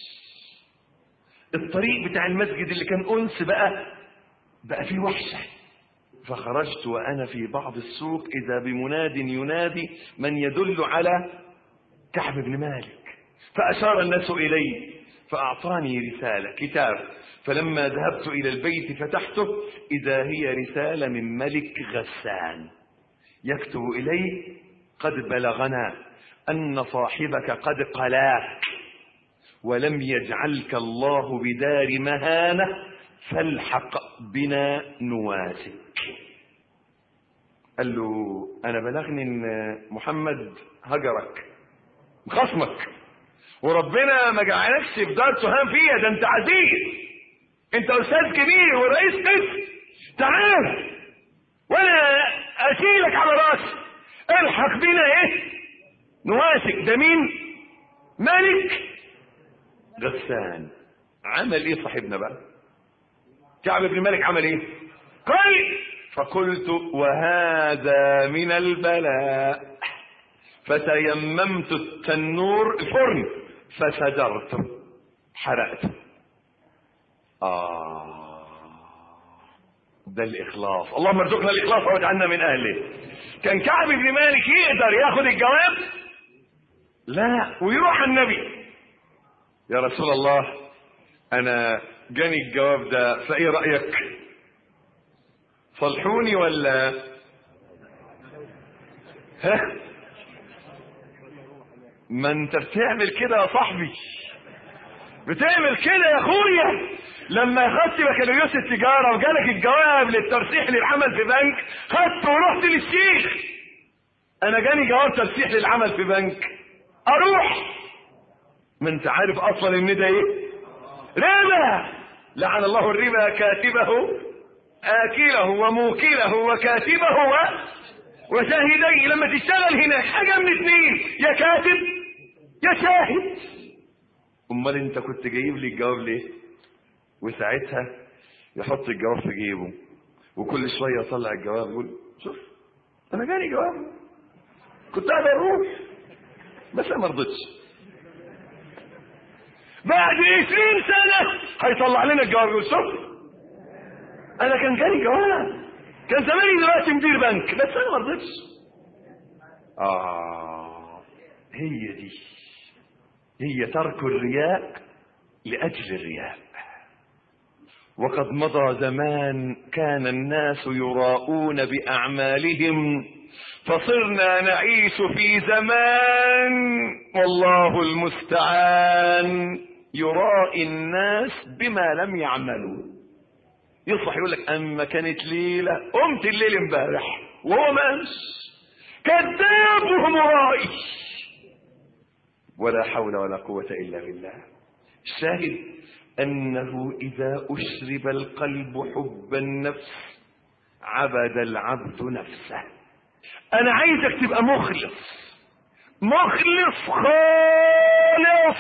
الطريق بتاع المسجد اللي كان انس بقى بقى فيه وحشه فخرجت وانا في بعض السوق اذا بمناد ينادي من يدل على كعب بن مالك فاشار الناس الي فاعطاني رساله كتاب فلما ذهبت الى البيت فتحته اذا هي رساله من ملك غسان يكتب الي قد بلغنا أن صاحبك قد قلاك ولم يجعلك الله بدار مهانة فالحق بنا نواسك قال له أنا بلغني إن محمد هجرك خصمك وربنا ما جعلكش في دار تهان فيها ده أنت عزيز أنت أستاذ كبير ورئيس قسم تعال وأنا أشيلك على راسي الحق بنا إيه نواسك ده مين ملك غسان عمل ايه صاحبنا بقى كعب بن مالك عمل ايه قال فقلت وهذا من البلاء فتيممت التنور الفرن فسدرت حرقت آه ده الإخلاص اللهم ارزقنا الإخلاص واجعلنا من أهله كان كعب بن مالك يقدر ياخد الجواب لا ويروح النبي يا رسول الله انا جاني الجواب ده فايه رايك صلحوني ولا ها ما انت بتعمل كده يا صاحبي بتعمل كده يا اخويا لما خدت بكالوريوس التجاره وجالك الجواب للترشيح للعمل في بنك خدته ورحت للشيخ انا جاني جواب ترشيح للعمل في بنك اروح ما انت عارف اصلا ان ده ايه ربا لعن الله الربا كاتبه اكله وموكله وكاتبه و... وشاهديه لما تشتغل هناك حاجه من اثنين يا كاتب يا شاهد امال انت كنت جايب لي الجواب ليه وساعتها يحط الجواب في جيبه وكل شويه يطلع الجواب يقول شوف انا جاني جواب كنت قاعد اروح بس انا ما رضيتش بعد 20 سنة هيطلع لنا الجواب يقول شوف انا كان جالي جواب كان زماني دلوقتي مدير بنك بس انا ما رضيتش اه هي دي هي ترك الرياء لاجل الرياء وقد مضى زمان كان الناس يراءون باعمالهم فصرنا نعيش في زمان والله المستعان يرائي الناس بما لم يعملوا يصبح يقول لك اما كانت ليله قمت الليل امبارح وهو ماش كذاب وهو مرائي ولا حول ولا قوه الا بالله الشاهد انه اذا اشرب القلب حب النفس عبد العبد نفسه انا عايزك تبقى مخلص مخلص خالص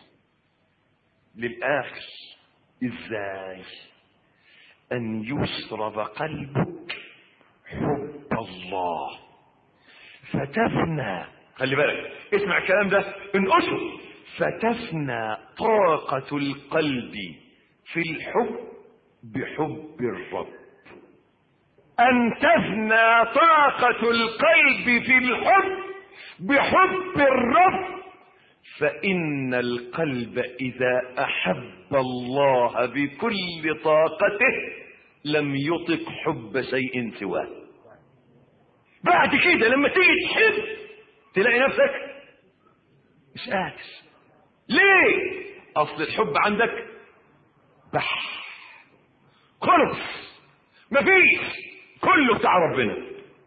للآخر ازاي ان يشرب قلبك حب الله فتفنى خلي بالك اسمع الكلام ده انقشه فتفنى طاقة القلب في الحب بحب الرب أن تفنى طاقة القلب في الحب بحب الرب فإن القلب إذا أحب الله بكل طاقته لم يطق حب شيء سواه بعد كده لما تيجي تحب تلاقي نفسك مش قادر ليه اصل الحب عندك بح خلص مفيش كله بتاع ربنا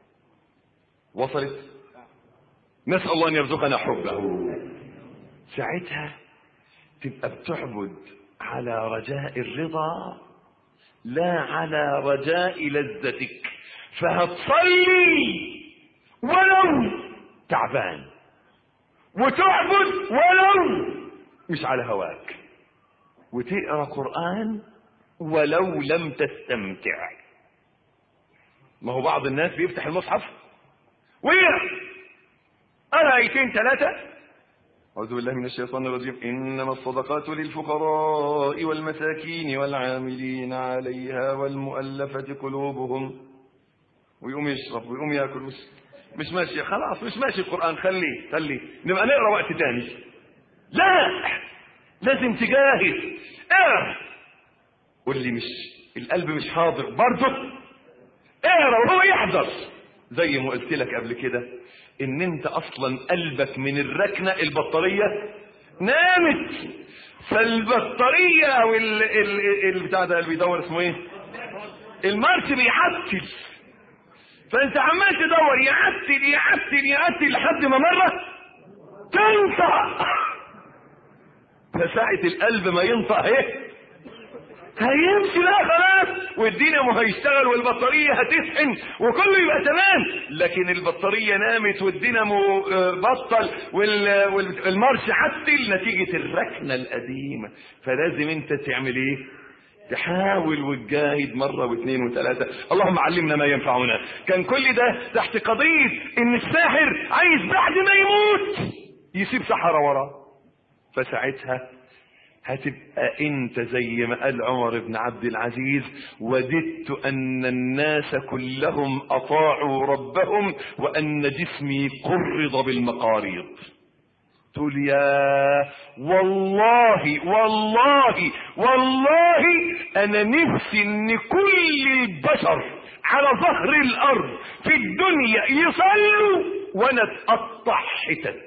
وصلت نسأل الله ان يرزقنا حبه ساعتها تبقى بتعبد على رجاء الرضا لا على رجاء لذتك فهتصلي ولو تعبان وتعبد ولو مش على هواك وتقرا قران ولو لم تستمتع ما هو بعض الناس بيفتح المصحف ويقرا قرا ايتين ثلاثه أعوذ بالله من الشيطان الرجيم إنما الصدقات للفقراء والمساكين والعاملين عليها والمؤلفة قلوبهم ويقوم يشرب ويقوم ياكل مش مش ماشي خلاص مش ماشي القرآن خليه خليه نبقى نقرا وقت تاني لا لازم تجاهد اقرا واللي مش القلب مش حاضر برضه اقرا وهو يحضر زي ما قلت لك قبل كده ان انت اصلا قلبك من الركنه البطاريه نامت فالبطاريه او ال ال البتاع ده اللي بيدور اسمه ايه المارش بيعتل فانت عمال تدور يعتل يعتل يعتل لحد ما مره تنطق فساعة القلب ما ينطق اهي هيمشي بقى خلاص والدينامو هيشتغل والبطارية هتسخن وكله يبقى تمام لكن البطارية نامت والدينامو بطل والمارش عتل نتيجة الركنة القديمة فلازم انت تعمل ايه تحاول وتجاهد مرة واثنين وثلاثة اللهم علمنا ما ينفعنا كان كل ده تحت قضية ان الساحر عايز بعد ما يموت يسيب سحرة وراه فساعتها هتبقى انت زي ما قال عمر بن عبد العزيز وددت ان الناس كلهم اطاعوا ربهم وان جسمي قرض بالمقاريض تقول يا والله والله والله انا نفسي ان كل البشر على ظهر الارض في الدنيا يصلوا وانا اتقطع حتت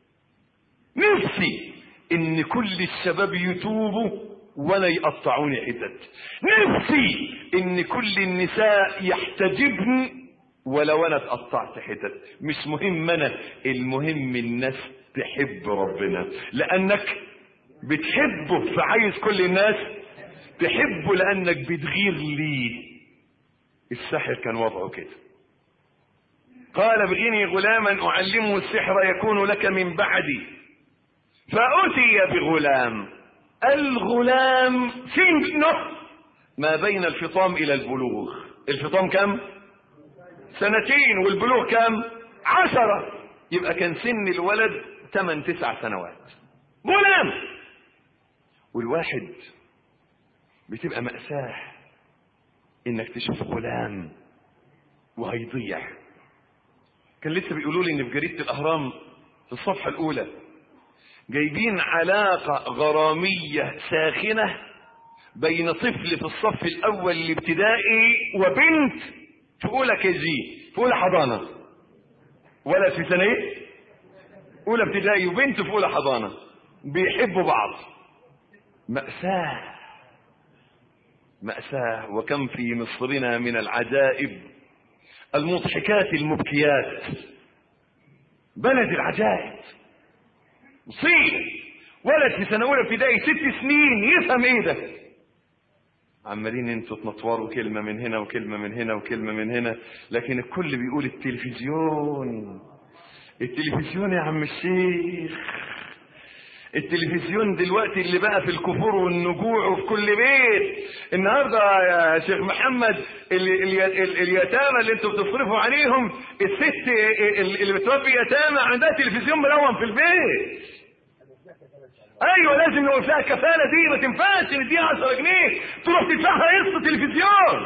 نفسي ان كل الشباب يتوبوا ولا يقطعوني حتت نفسي ان كل النساء يحتجبن ولو انا اتقطعت حتت مش مهم انا المهم الناس تحب ربنا لانك بتحبه فعايز كل الناس تحبه لانك بتغير ليه السحر كان وضعه كده قال ابغني غلاما اعلمه السحر يكون لك من بعدي فأتي بغلام الغلام سنه ما بين الفطام إلى البلوغ الفطام كم سنتين والبلوغ كم عشرة يبقى كان سن الولد ثمان تسع سنوات غلام والواحد بتبقى مأساة انك تشوف غلام وهيضيع كان لسه بيقولوا لي ان في جريدة الاهرام في الصفحة الاولى جايبين علاقة غرامية ساخنة بين طفل في الصف الأول الابتدائي وبنت في أولى كي جي في أولى حضانة ولا في سنة إيه؟ أولى ابتدائي وبنت في أولى حضانة بيحبوا بعض مأساة مأساة وكم في مصرنا من العجائب المضحكات المبكيات بلد العجائب مصيبة ولد في سنة أولى ابتدائي ست سنين يفهم إيه ده؟ عمالين انتوا تنطوروا كلمة من هنا وكلمة من هنا وكلمة من هنا لكن الكل بيقول التلفزيون التلفزيون يا عم الشيخ التلفزيون دلوقتي اللي بقى في الكفور والنجوع وفي كل بيت النهارده يا شيخ محمد ال- ال- ال- اليتامى اللي انتوا بتصرفوا عليهم الست اللي بتربي يتامى عندها تلفزيون ملون في البيت ايوه لازم نقول فيها كفاله دي ما تنفعش نديها 10 جنيه تروح تدفعها قسط تلفزيون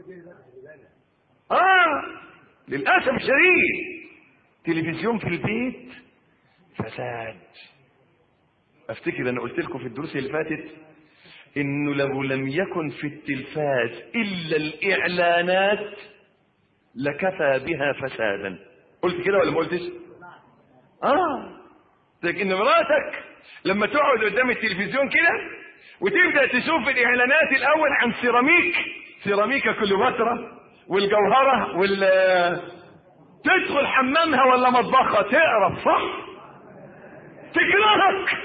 اه للاسف الشديد تلفزيون في البيت فساد افتكر انا قلت لكم في الدروس اللي فاتت انه لو لم يكن في التلفاز الا الاعلانات لكفى بها فسادا قلت كده ولا ما قلتش اه لكن مراتك لما تقعد قدام التلفزيون كده وتبدا تشوف الاعلانات الاول عن سيراميك سيراميكا كليوباترا والجوهره وال تدخل حمامها ولا مطبخها تقرف صح تكرهك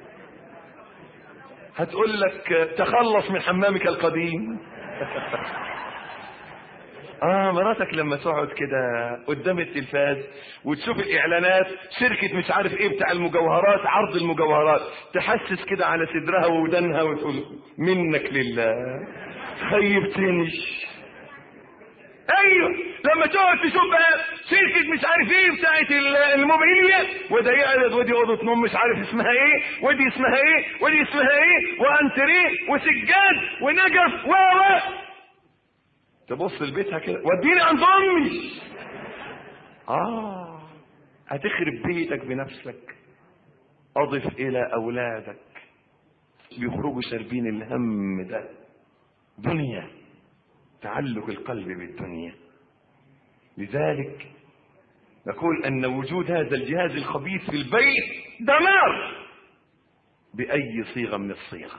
هتقول لك تخلص من حمامك القديم اه مراتك لما تقعد كده قدام التلفاز وتشوف الاعلانات شركة مش عارف ايه بتاع المجوهرات عرض المجوهرات تحسس كده على صدرها وودانها وتقول منك لله خيبتني ايوه لما تقعد تشوف بقى شركة مش عارف ايه بتاعت الموبيليا وده يعرض ودي اوضة نوم مش عارف اسمها ايه ودي اسمها ايه ودي اسمها ايه وانتريه وسجاد ونجف و و تبص لبيتها كده وديني عند امي اه هتخرب بيتك بنفسك اضف الى اولادك بيخرجوا شاربين الهم ده دنيا تعلق القلب بالدنيا لذلك نقول ان وجود هذا الجهاز الخبيث في البيت دمار باي صيغه من الصيغ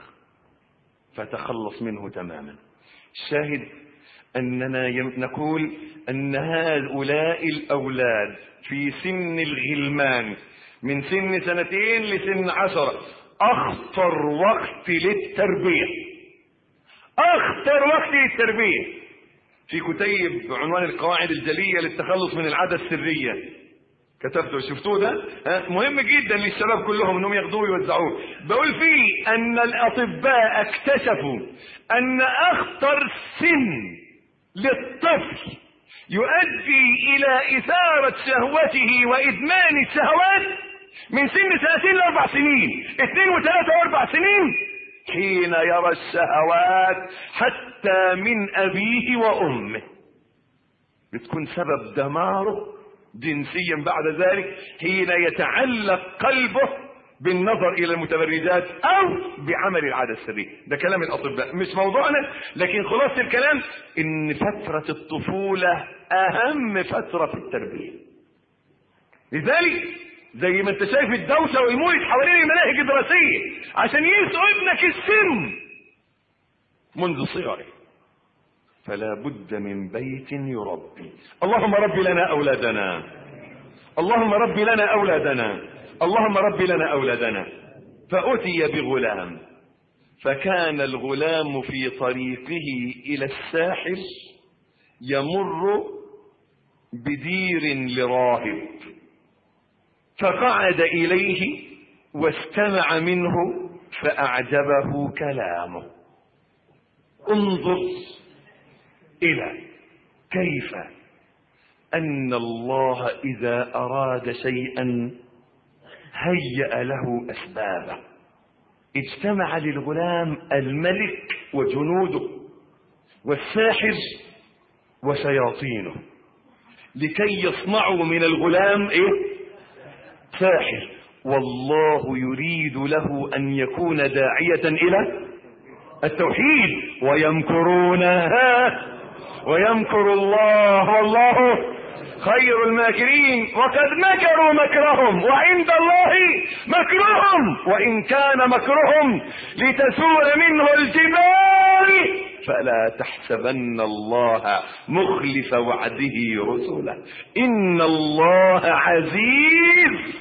فتخلص منه تماما الشاهد اننا يم- نقول ان هؤلاء الاولاد في سن الغلمان من سن سنتين لسن عشرة اخطر وقت للتربيه اخطر وقت للتربيه في كتيب بعنوان القواعد الجليه للتخلص من العاده السريه كتبته شفتوه ده ها؟ مهم جدا للشباب كلهم انهم ياخدوه ويوزعوه بقول فيه ان الاطباء اكتشفوا ان اخطر سن للطفل يؤدي الى اثاره شهوته وادمان الشهوات من سن سنتين لاربع سنين اثنين وثلاثه واربع سنين حين يرى الشهوات حتى من ابيه وامه بتكون سبب دماره جنسيا بعد ذلك حين يتعلق قلبه بالنظر الى المتبرجات او بعمل العاده السريه ده كلام الاطباء مش موضوعنا لكن خلاصه الكلام ان فتره الطفوله اهم فتره في التربيه لذلك زي ما انت شايف الدوشه والمولد حوالين المناهج الدراسيه عشان ينسوا ابنك السن منذ صغره فلا بد من بيت يربي اللهم رب لنا اولادنا اللهم رب لنا اولادنا اللهم رب لنا اولادنا فاتي بغلام فكان الغلام في طريقه الى الساحل يمر بدير لراهب فقعد اليه واستمع منه فاعجبه كلامه انظر الى كيف ان الله اذا اراد شيئا هيا له اسبابه اجتمع للغلام الملك وجنوده والساحر وشياطينه لكي يصنعوا من الغلام ايه ساحر والله يريد له ان يكون داعيه الى التوحيد ويمكرونها ويمكر الله والله خير الماكرين وقد مكروا مكرهم وعند الله مكرهم وإن كان مكرهم لتزول منه الجبال فلا تحسبن الله مخلف وعده رسله إن الله عزيز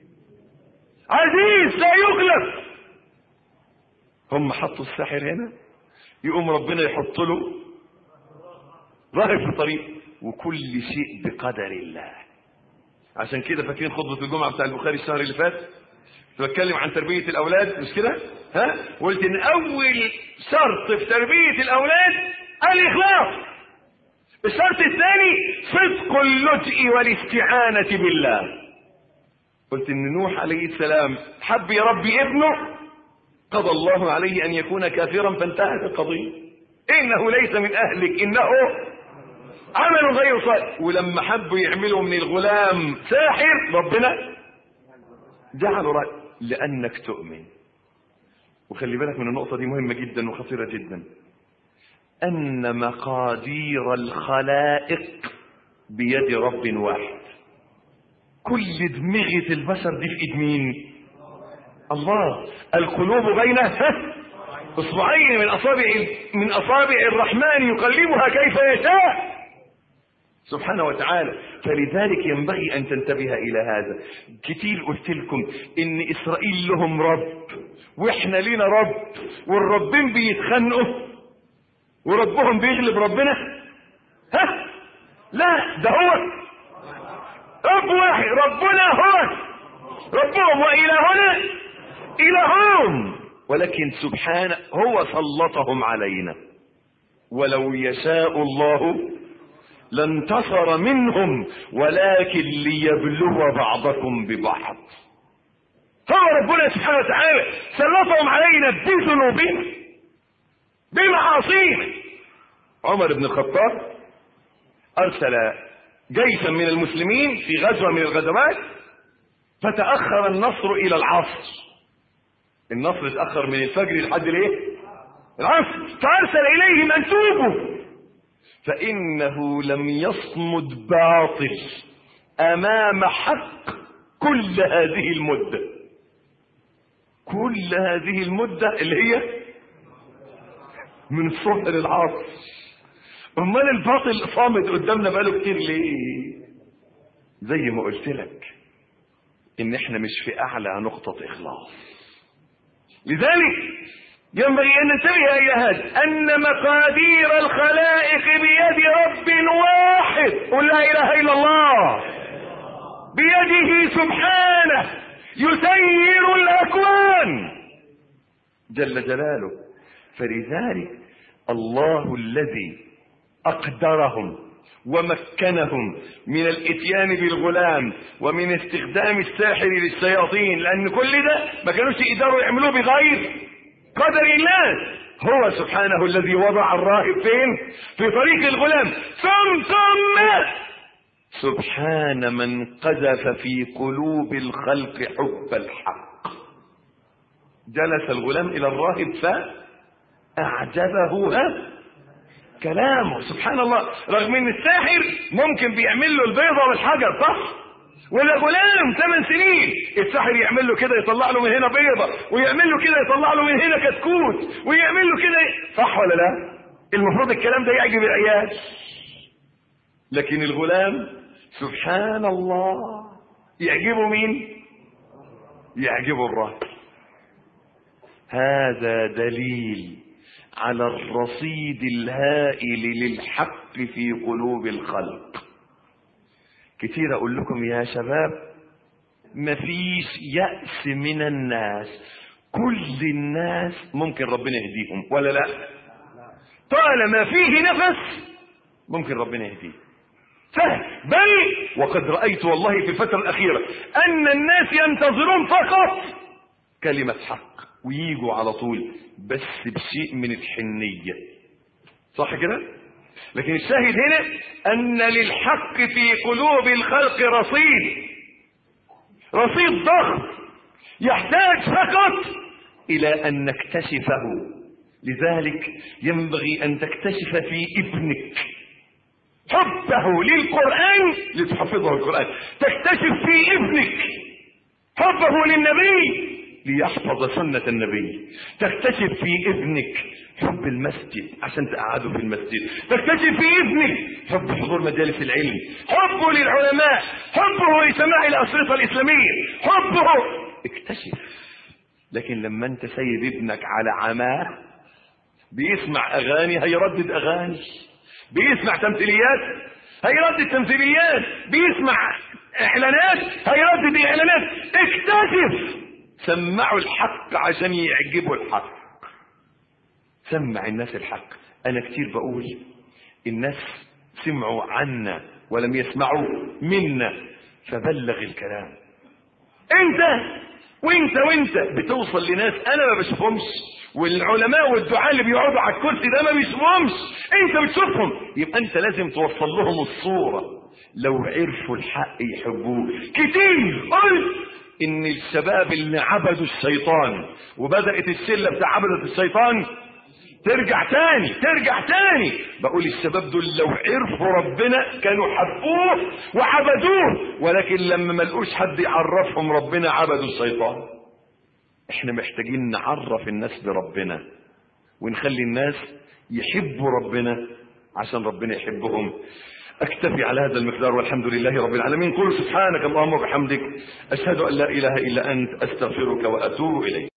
عزيز لا يخلف هم حطوا الساحر هنا يقوم ربنا يحط له ظاهر في الطريق وكل شيء بقدر الله عشان كده فاكرين خطبة الجمعة بتاع البخاري الشهر اللي فات كنت بتكلم عن تربية الأولاد مش كده ها قلت إن أول شرط في تربية الأولاد الإخلاص الشرط الثاني صدق اللجئ والاستعانة بالله قلت إن نوح عليه السلام حب يربي ابنه قضى الله عليه أن يكون كافرا فانتهت القضية إنه ليس من أهلك إنه عمل غير صالح ولما حبوا يعملوا من الغلام ساحر ربنا جعله رأي لأنك تؤمن وخلي بالك من النقطة دي مهمة جدا وخطيرة جدا أن مقادير الخلائق بيد رب واحد كل دماغة البشر دي في ايد مين الله القلوب بين اصبعين من اصابع من اصابع الرحمن يقلبها كيف يشاء سبحانه وتعالى فلذلك ينبغي ان تنتبه الى هذا كتير قلت لكم ان اسرائيل لهم رب واحنا لينا رب والربين بيتخانقوا وربهم بيغلب ربنا ها لا ده هو رب واحد ربنا هو ربهم وإلهنا إلههم ولكن سبحانه هو سلطهم علينا ولو يشاء الله لانتصر منهم ولكن ليبلو بعضكم ببعض هو ربنا سبحانه وتعالى سلطهم علينا بذنوبنا بمعاصينا عمر بن الخطاب أرسل جيشا من المسلمين في غزوة من الغزوات فتأخر النصر إلى العصر النصر اتأخر من الفجر لحد الايه؟ العصر فأرسل إليهم أن توبوا فإنه لم يصمد باطل أمام حق كل هذه المدة كل هذه المدة اللي هي من الصبح للعصر امال الباطل صامد قدامنا بقاله كتير ليه زي ما قلت لك ان احنا مش في اعلى نقطة اخلاص لذلك ينبغي ان ننتبه الى هذا ان مقادير الخلائق بيد رب واحد قل لا اله الا الله بيده سبحانه يسير الاكوان جل جلاله فلذلك الله الذي أقدرهم ومكنهم من الاتيان بالغلام ومن استخدام الساحر للشياطين لأن كل ده ما كانوش يقدروا يعملوه بغير قدر الله هو سبحانه الذي وضع الراهب فين في طريق الغلام ثم ثم سبحان من قذف في قلوب الخلق حب الحق جلس الغلام إلى الراهب فأعجبه ها كلامه سبحان الله رغم ان الساحر ممكن بيعمل له البيضة والحجر صح ولا غلام ثمان سنين الساحر يعمل له كده يطلع له من هنا بيضة ويعمل له كده يطلع له من هنا كتكوت ويعمل له كده صح ولا لا المفروض الكلام ده يعجب العيال لكن الغلام سبحان الله يعجبه مين يعجبه الراهب هذا دليل على الرصيد الهائل للحق في قلوب الخلق كتير اقول لكم يا شباب مفيش يأس من الناس كل الناس ممكن ربنا يهديهم ولا لا طالما فيه نفس ممكن ربنا يهديه سهل بل وقد رأيت والله في الفترة الأخيرة أن الناس ينتظرون فقط كلمة حق ويجوا على طول بس بشيء من الحنية صح كده لكن الشاهد هنا أن للحق في قلوب الخلق رصيد رصيد ضخم يحتاج فقط إلى أن نكتشفه لذلك ينبغي أن تكتشف في ابنك حبه للقرآن لتحفظه القرآن تكتشف في ابنك حبه للنبي ليحفظ سنة النبي تكتشف في ابنك حب المسجد عشان تقعده في المسجد تكتشف في ابنك حب حضور مجالس العلم حبه للعلماء حبه لسماع الأشرطة الإسلامية حبه اكتشف لكن لما انت سايب ابنك على عماه بيسمع أغاني هيردد أغاني بيسمع تمثيليات هيردد تمثيليات بيسمع اعلانات هيردد اعلانات اكتشف سمعوا الحق عشان يعجبوا الحق سمع الناس الحق انا كتير بقول الناس سمعوا عنا ولم يسمعوا منا فبلغ الكلام انت وانت وانت بتوصل لناس انا ما بشوفهمش والعلماء والدعاء اللي بيقعدوا على الكرسي ده ما بيشوفهمش انت بتشوفهم يبقى انت لازم توصل لهم الصورة لو عرفوا الحق يحبوه كتير قلت ان الشباب اللي عبدوا الشيطان وبدأت الشلة بتاع عبدة الشيطان ترجع تاني ترجع تاني بقول الشباب دول لو عرفوا ربنا كانوا حبوه وعبدوه ولكن لما ما لقوش حد يعرفهم ربنا عبدوا الشيطان احنا محتاجين نعرف الناس بربنا ونخلي الناس يحبوا ربنا عشان ربنا يحبهم اكتفي على هذا المقدار والحمد لله رب العالمين قل سبحانك اللهم وبحمدك اشهد ان لا اله الا انت استغفرك واتوب اليك